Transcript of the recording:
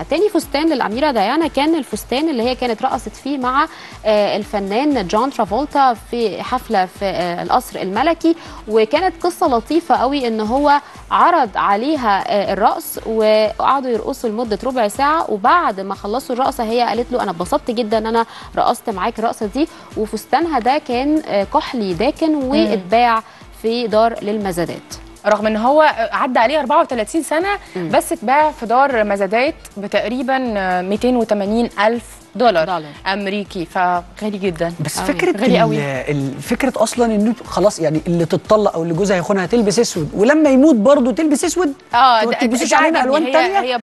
تاني فستان للاميره ديانا كان الفستان اللي هي كانت رقصت فيه مع آه، الفنان جون ترافولتا في حفله في آه، القصر الملكي وكانت قصه لطيفه قوي ان هو عرض عليها آه، الرقص وقعدوا يرقصوا لمده ربع ساعه وبعد ما خلصوا الرقصه هي قالت له انا اتبسطت جدا ان انا رقصت معاك الرقصه دي وفستانها ده كان آه، كحلي داكن واتباع في دار للمزادات رغم ان هو عدى عليه 34 سنه بس اتباع في دار مزادات بتقريبا 280 الف دولار, دولار. امريكي فغالي جدا بس أوي. فكره غالي قوي. ال- ال- فكره اصلا انه خلاص يعني اللي تتطلق او اللي جوزها هيخونها تلبس اسود ولما يموت برضه تلبس اسود اه ما ده- تلبسوش ده علينا عجبني. الوان هي- تانية هي